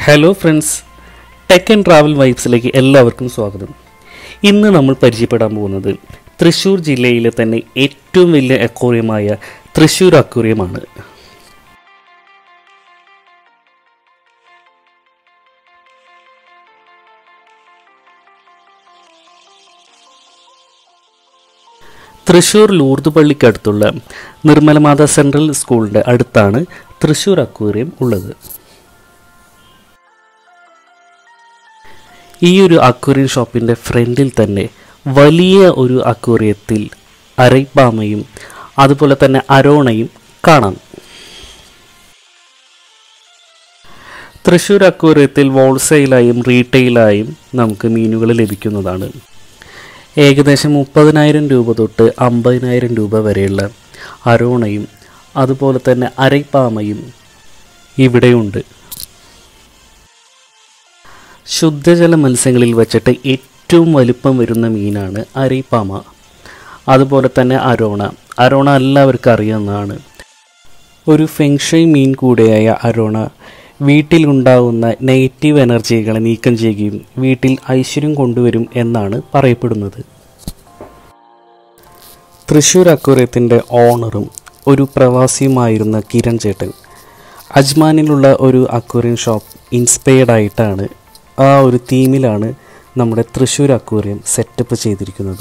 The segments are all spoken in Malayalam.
hello friends tech and travel വൈബ്സിലേക്ക് എല്ലാവർക്കും സ്വാഗതം ഇന്ന് നമ്മൾ പരിചയപ്പെടാൻ പോകുന്നത് തൃശ്ശൂർ ജില്ലയിലെ തന്നെ ഏറ്റവും വലിയ അക്വേറിയമായ തൃശ്ശൂർ അക്വേറിയമാണ് തൃശ്ശൂർ ലൂർദ് പള്ളിക്കടുത്തുള്ള നിർമ്മലമാത സെൻട്രൽ സ്കൂളിൻ്റെ അടുത്താണ് തൃശ്ശൂർ അക്വേറിയം ഉള്ളത് ഈ ഒരു അക്വേറിയം ഷോപ്പിൻ്റെ ഫ്രണ്ടിൽ തന്നെ വലിയ ഒരു അക്വേറിയത്തിൽ അരൈപ്പാമയും അതുപോലെ തന്നെ അരോണയും കാണാം തൃശ്ശൂർ അക്വേറിയത്തിൽ ഹോൾസെയിലായും റീറ്റെയിലായും നമുക്ക് മീനുകൾ ലഭിക്കുന്നതാണ് ഏകദേശം മുപ്പതിനായിരം രൂപ തൊട്ട് അമ്പതിനായിരം രൂപ വരെയുള്ള അരോണയും അതുപോലെ തന്നെ അരൈപ്പാമയും ഇവിടെയുണ്ട് ശുദ്ധജല മത്സ്യങ്ങളിൽ വച്ചിട്ട് ഏറ്റവും വലിപ്പം വരുന്ന മീനാണ് അരൈപ്പാമ അതുപോലെ തന്നെ അരോണ അരോണ എല്ലാവർക്കും അറിയാവുന്നതാണ് ഒരു ഫെങ്ഷൈ മീൻ കൂടെയായ അരോണ വീട്ടിലുണ്ടാകുന്ന നെഗറ്റീവ് എനർജികളെ നീക്കം ചെയ്യുകയും വീട്ടിൽ ഐശ്വര്യം കൊണ്ടുവരും എന്നാണ് പറയപ്പെടുന്നത് തൃശ്ശൂർ അക്വേറിയത്തിൻ്റെ ഓണറും ഒരു പ്രവാസിയുമായിരുന്ന കിരൺ ചേട്ടൻ അജ്മാനിലുള്ള ഒരു അക്വേറിയം ഷോപ്പ് ഇൻസ്പയർഡ് ആയിട്ടാണ് ആ ഒരു തീമിലാണ് നമ്മുടെ തൃശ്ശൂർ അക്വേറിയം സെറ്റപ്പ് ചെയ്തിരിക്കുന്നത്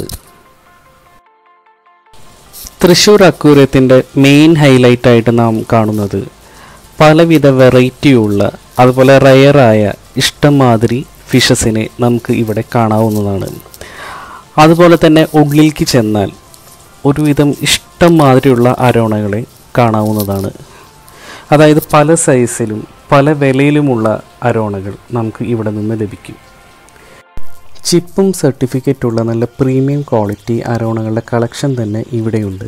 തൃശ്ശൂർ അക്വേറിയത്തിൻ്റെ മെയിൻ ഹൈലൈറ്റ് ആയിട്ട് നാം കാണുന്നത് പലവിധ വെറൈറ്റിയുള്ള അതുപോലെ റയറായ ഇഷ്ടംമാതിരി ഫിഷസിനെ നമുക്ക് ഇവിടെ കാണാവുന്നതാണ് അതുപോലെ തന്നെ ഉള്ളിലേക്ക് ചെന്നാൽ ഒരുവിധം ഇഷ്ടം മാതിരിയുള്ള അരോണകളെ കാണാവുന്നതാണ് അതായത് പല സൈസിലും പല വിലയിലുമുള്ള അരോണകൾ നമുക്ക് ഇവിടെ നിന്ന് ലഭിക്കും ചിപ്പും സർട്ടിഫിക്കറ്റുള്ള നല്ല പ്രീമിയം ക്വാളിറ്റി അരോണകളുടെ കളക്ഷൻ തന്നെ ഇവിടെയുണ്ട്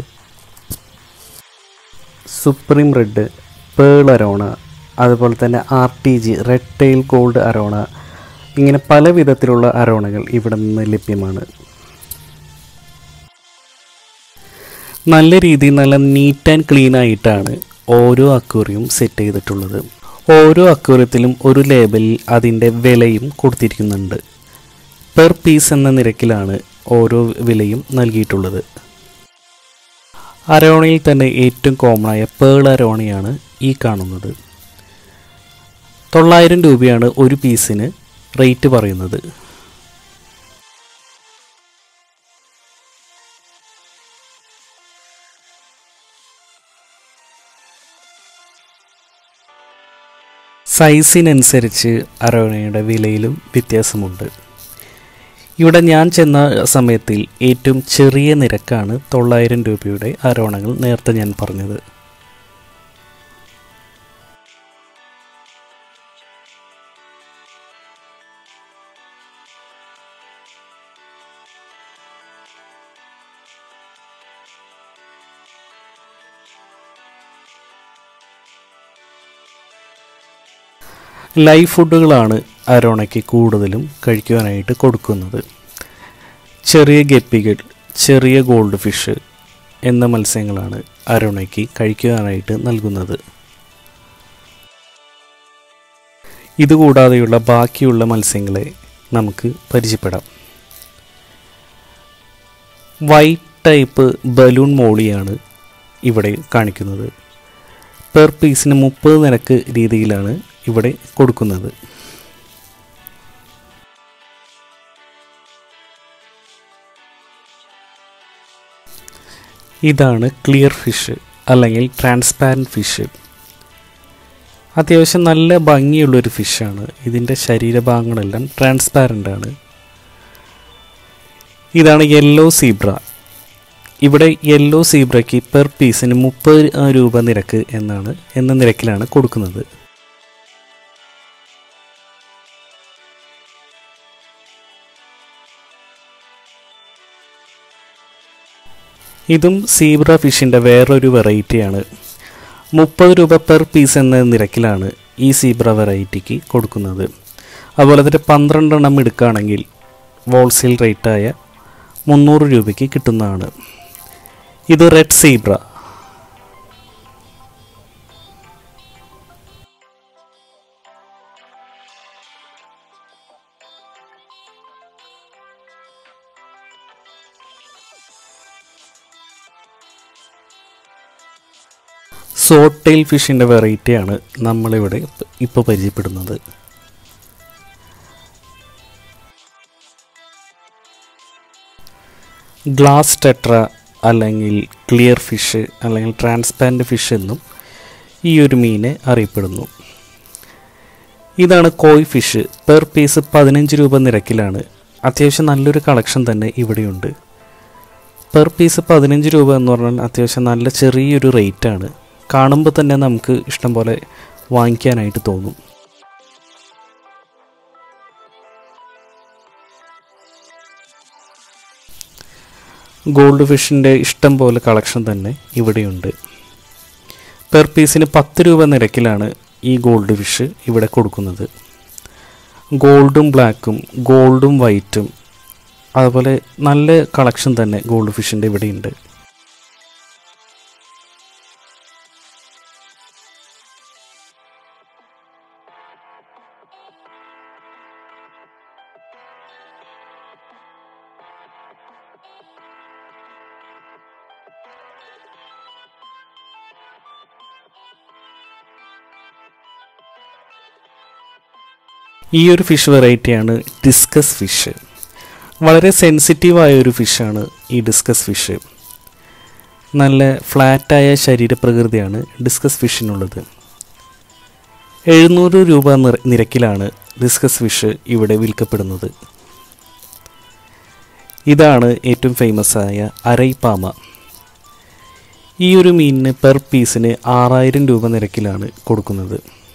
സുപ്രീം റെഡ് പേൾ അരോണ അതുപോലെ തന്നെ R T G red tail gold arowana ഇങ്ങനെ പല വിധത്തിലുള്ള അരോണകൾ ഇവിടെ നിന്ന് ലഭ്യമാണ് നല്ല രീതിയിൽ നല്ല നീറ്റ് ആൻഡ് ക്ലീൻ ആയിട്ടാണ് ഓരോ അക്വേറിയം സെറ്റ് ചെയ്തിട്ടുള്ളത് ഓരോ അക്വേറിയത്തിലും ഒരു ലേബലിൽ അതിൻ്റെ വിലയും കൊടുത്തിരിക്കുന്നുണ്ട് പെർ പീസ് എന്ന നിരക്കിലാണ് ഓരോ വിലയും നൽകിയിട്ടുള്ളത് അരോണയിൽ തന്നെ ഏറ്റവും കോമൺ ആയ പേൾ അരോണയാണ് ഈ കാണുന്നത് തൊള്ളായിരം രൂപയാണ് ഒരു പീസിന് റേറ്റ് പറയുന്നത് സൈസിനനുസരിച്ച് അരോണയുടെ വിലയിലും വ്യത്യാസമുണ്ട് ഇവിടെ ഞാൻ ചെന്ന സമയത്തിൽ ഏറ്റവും ചെറിയ നിരക്കാണ് തൊള്ളായിരം രൂപയുടെ അരോണകൾ നേരത്തെ ഞാൻ പറഞ്ഞത് ലൈവ് ഫുഡുകളാണ് അരോണയ്ക്ക് കൂടുതലും കഴിക്കുവാനായിട്ട് കൊടുക്കുന്നത് ചെറിയ ഗപ്പികൾ ചെറിയ ഗോൾഡ് ഫിഷ് എന്ന മത്സ്യങ്ങളാണ് അരോണയ്ക്ക് കഴിക്കുവാനായിട്ട് നൽകുന്നത് ഇതുകൂടാതെയുള്ള ബാക്കിയുള്ള മത്സ്യങ്ങളെ നമുക്ക് പരിചയപ്പെടാം വൈറ്റ് ടൈപ്പ് ബലൂൺ മോളിയാണ് ഇവിടെ കാണിക്കുന്നത് പെർ പീസിന് മുപ്പത് നിരക്ക് രീതിയിലാണ് ഇവിടെ കൊടുക്കുന്നത് ഇതാണ് ക്ലിയർ ഫിഷ് അല്ലെങ്കിൽ ട്രാൻസ്പാരൻറ്റ് ഫിഷ് അത്യാവശ്യം നല്ല ഭംഗിയുള്ളൊരു ഫിഷാണ് ഇതിൻ്റെ ശരീരഭാഗങ്ങളെല്ലാം ട്രാൻസ്പാരൻ്റ് ആണ് ഇതാണ് യെല്ലോ സീബ്ര ഇവിടെ യെല്ലോ സീബ്രയ്ക്ക് പെർ പീസിന് മുപ്പത് രൂപ നിരക്ക് എന്നാണ് എന്ന നിരക്കിലാണ് കൊടുക്കുന്നത് ഇതും സീബ്ര ഫിഷിൻ്റെ വേറൊരു വെറൈറ്റിയാണ് മുപ്പത് രൂപ പെർ പീസ് എന്ന നിരക്കിലാണ് ഈ സീബ്ര വെറൈറ്റിക്ക് കൊടുക്കുന്നത് അതുപോലെ തന്നെ പന്ത്രണ്ടെണ്ണം എടുക്കുകയാണെങ്കിൽ ഹോൾസെയിൽ റേറ്റായ മുന്നൂറ് രൂപയ്ക്ക് കിട്ടുന്നതാണ് ഇത് റെഡ് സീബ്ര സോട്ടെയിൽ ഫിഷിൻ്റെ വെറൈറ്റിയാണ് നമ്മളിവിടെ ഇപ്പോൾ പരിചയപ്പെടുന്നത് ഗ്ലാസ് ടെട്ര അല്ലെങ്കിൽ ക്ലിയർ ഫിഷ് അല്ലെങ്കിൽ ട്രാൻസ്പാരൻ്റ് ഫിഷ് എന്നും ഈ ഒരു മീനെ അറിയപ്പെടുന്നു ഇതാണ് കോയ് ഫിഷ് പെർ പീസ് പതിനഞ്ച് രൂപ നിരക്കിലാണ് അത്യാവശ്യം നല്ലൊരു കളക്ഷൻ തന്നെ ഇവിടെയുണ്ട് പെർ പീസ് പതിനഞ്ച് രൂപ എന്ന് പറഞ്ഞാൽ അത്യാവശ്യം നല്ല ചെറിയൊരു റേറ്റാണ് കാണുമ്പോൾ തന്നെ നമുക്ക് ഇഷ്ടം പോലെ വാങ്ങിക്കാനായിട്ട് തോന്നും ഗോൾഡ് ഫിഷിൻ്റെ ഇഷ്ടം പോലെ കളക്ഷൻ തന്നെ ഇവിടെയുണ്ട് പെർ പീസിന് പത്ത് രൂപ നിരക്കിലാണ് ഈ ഗോൾഡ് ഫിഷ് ഇവിടെ കൊടുക്കുന്നത് ഗോൾഡും ബ്ലാക്കും ഗോൾഡും വൈറ്റും അതുപോലെ നല്ല കളക്ഷൻ തന്നെ ഗോൾഡ് ഫിഷിൻ്റെ ഇവിടെയുണ്ട് ഈ ഒരു ഫിഷ് വെറൈറ്റിയാണ് ഡിസ്കസ് ഫിഷ് വളരെ സെൻസിറ്റീവായ ഒരു ഫിഷാണ് ഈ ഡിസ്കസ് ഫിഷ് നല്ല ഫ്ലാറ്റായ ശരീരപ്രകൃതിയാണ് ഡിസ്കസ് ഫിഷിനുള്ളത് എഴുന്നൂറ് രൂപ നിര- നിരക്കിലാണ് ഡിസ്കസ് ഫിഷ് ഇവിടെ വിൽക്കപ്പെടുന്നത് ഇതാണ് ഏറ്റവും ഫേമസ് ആയ അരൈപ്പാമ ഈ ഒരു മീനിന് പെർ പീസിന് ആറായിരം രൂപ നിരക്കിലാണ് കൊടുക്കുന്നത്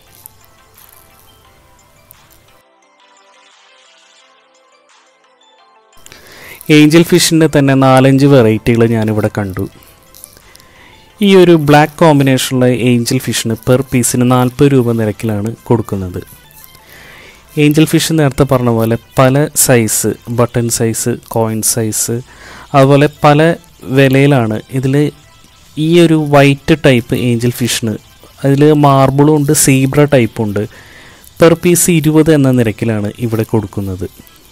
ഏഞ്ചൽ ഫിഷിൻ്റെ തന്നെ നാലഞ്ച് വെറൈറ്റികൾ ഞാനിവിടെ കണ്ടു ഈ ഒരു ബ്ലാക്ക് കോമ്പിനേഷനുള്ള ഏഞ്ചൽ ഫിഷിന് പെർ പീസിന് നാൽപ്പത് രൂപ നിരക്കിലാണ് കൊടുക്കുന്നത് ഏഞ്ചൽ ഫിഷ് നേരത്തെ പറഞ്ഞ പോലെ പല size button size coin size അതുപോലെ പല വിലയിലാണ് ഇതിൽ ഈ ഒരു വൈറ്റ് ടൈപ്പ് ഏഞ്ചൽ ഫിഷിന് അതിൽ മാർബിളും ഉണ്ട് സീബ്ര ടൈപ്പും ഉണ്ട് പെർ പീസ് ഇരുപത് എന്ന നിരക്കിലാണ് ഇവിടെ കൊടുക്കുന്നത്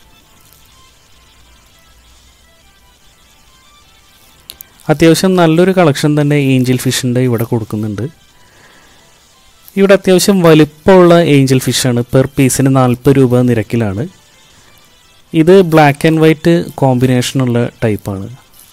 അത്യാവശ്യം നല്ലൊരു കളക്ഷൻ തന്നെ ഏഞ്ചൽ ഫിഷിൻ്റെ ഇവിടെ കൊടുക്കുന്നുണ്ട് ഇവിടെ അത്യാവശ്യം വലിപ്പമുള്ള ഏഞ്ചൽ ഫിഷാണ് പെർ പീസിന് നാൽപ്പത് രൂപ നിരക്കിലാണ് ഇത് ബ്ലാക്ക് ആൻഡ് വൈറ്റ് കോമ്പിനേഷനുള്ള ടൈപ്പാണ്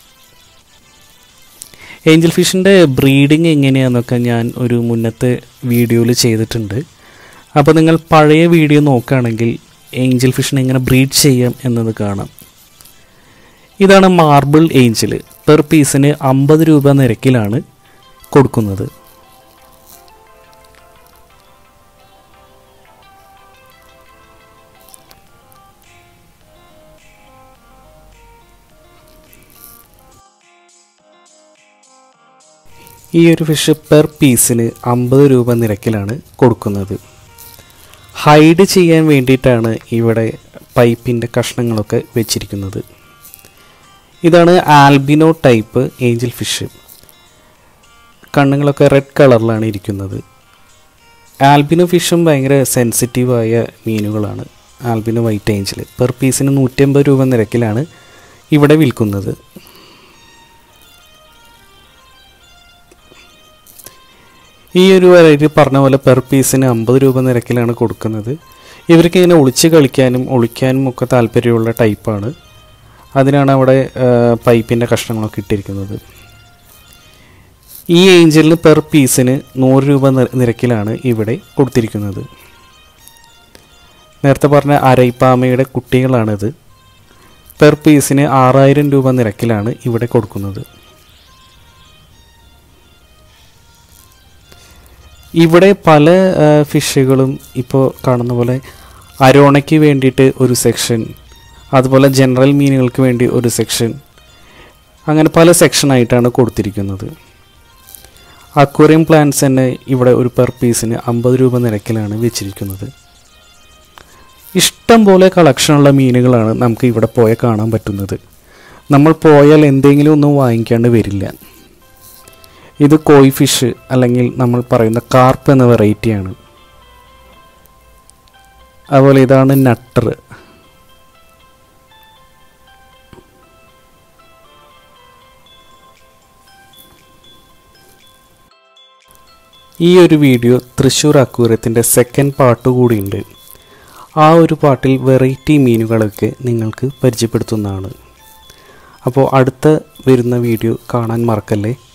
ഏഞ്ചൽ ഫിഷിൻ്റെ ബ്രീഡിങ് എങ്ങനെയാണെന്നൊക്കെ ഞാൻ ഒരു മുന്നത്തെ വീഡിയോയിൽ ചെയ്തിട്ടുണ്ട് അപ്പോൾ നിങ്ങൾ പഴയ വീഡിയോ നോക്കുകയാണെങ്കിൽ ഏഞ്ചൽ ഫിഷിനെ എങ്ങനെ ബ്രീഡ് ചെയ്യാം എന്നത് കാണാം ഇതാണ് മാർബിൾ ഏഞ്ചൽ പെർ പീസിന് അമ്പത് രൂപ നിരക്കിലാണ് കൊടുക്കുന്നത് ഈ ഒരു ഫിഷ് പെർ പീസിന് അമ്പത് രൂപ നിരക്കിലാണ് കൊടുക്കുന്നത് ഹൈഡ് ചെയ്യാൻ വേണ്ടിയിട്ടാണ് ഇവിടെ പൈപ്പിൻ്റെ കഷ്ണങ്ങളൊക്കെ വെച്ചിരിക്കുന്നത് ഇതാണ് ആൽബിനോ ടൈപ്പ് ഏഞ്ചൽ ഫിഷ് കണ്ണുകളൊക്കെ റെഡ് കളറിലാണ് ഇരിക്കുന്നത് ആൽബിനോ ഫിഷും ഭയങ്കര സെൻസിറ്റീവായ മീനുകളാണ് ആൽബിനോ വൈറ്റ് ഏഞ്ചൽ പെർ പീസിന് നൂറ്റമ്പത് രൂപ നിരക്കിലാണ് ഇവിടെ വിൽക്കുന്നത് ഈ ഒരു വെറൈറ്റി പറഞ്ഞ പോലെ പെർ പീസിന് അമ്പത് രൂപ നിരക്കിലാണ് കൊടുക്കുന്നത് ഇവർക്ക് ഇങ്ങനെ ഒളിച്ച് കളിക്കാനും ഒളിക്കാനും ഒക്കെ താല്പര്യമുള്ള ടൈപ്പാണ് അതിനാണ് അവിടെ പൈപ്പിൻ്റെ കഷ്ണങ്ങളൊക്കെ ഇട്ടിരിക്കുന്നത് ഈ ഏഞ്ചലിന് പെർ പീസിന് നൂറ് രൂപ നിര- നിരക്കിലാണ് ഇവിടെ കൊടുത്തിരിക്കുന്നത് നേരത്തെ പറഞ്ഞ അരൈപ്പാമയുടെ കുട്ടികളാണിത് പെർ പീസിന് ആറായിരം രൂപ നിരക്കിലാണ് ഇവിടെ കൊടുക്കുന്നത് ഇവിടെ പല ആ, ഫിഷുകളും ഇപ്പോൾ കാണുന്ന പോലെ അരോണയ്ക്ക് വേണ്ടിയിട്ട് ഒരു സെക്ഷൻ അതുപോലെ ജനറൽ മീനുകൾക്ക് വേണ്ടി ഒരു സെക്ഷൻ അങ്ങനെ പല സെക്ഷനായിട്ടാണ് കൊടുത്തിരിക്കുന്നത് അക്വേറിയം പ്ലാന്റ്സ് തന്നെ ഇവിടെ ഒരു പെർ പീസിന് അമ്പത് രൂപ നിരക്കിലാണ് വെച്ചിരിക്കുന്നത് ഇഷ്ടം പോലെ കളക്ഷനുള്ള മീനുകളാണ് നമുക്ക് ഇവിടെ പോയാൽ കാണാൻ പറ്റുന്നത് നമ്മൾ പോയാൽ എന്തെങ്കിലും ഒന്നും വാങ്ങിക്കാണ്ട് വരില്ല ഇത് കോയ് ഫിഷ് അല്ലെങ്കിൽ നമ്മൾ പറയുന്ന കാർപ്പ് എന്ന വെറൈറ്റിയാണ് അതുപോലെ ഇതാണ് നട്ടർ ഈ ഒരു വീഡിയോ തൃശ്ശൂർ അക്കൂരത്തിൻ്റെ സെക്കൻഡ് പാർട്ട് കൂടിയുണ്ട് ആ ഒരു പാട്ടിൽ വെറൈറ്റി മീനുകളൊക്കെ നിങ്ങൾക്ക് പരിചയപ്പെടുത്തുന്നതാണ് അപ്പോൾ അടുത്ത വരുന്ന വീഡിയോ കാണാൻ മറക്കല്ലേ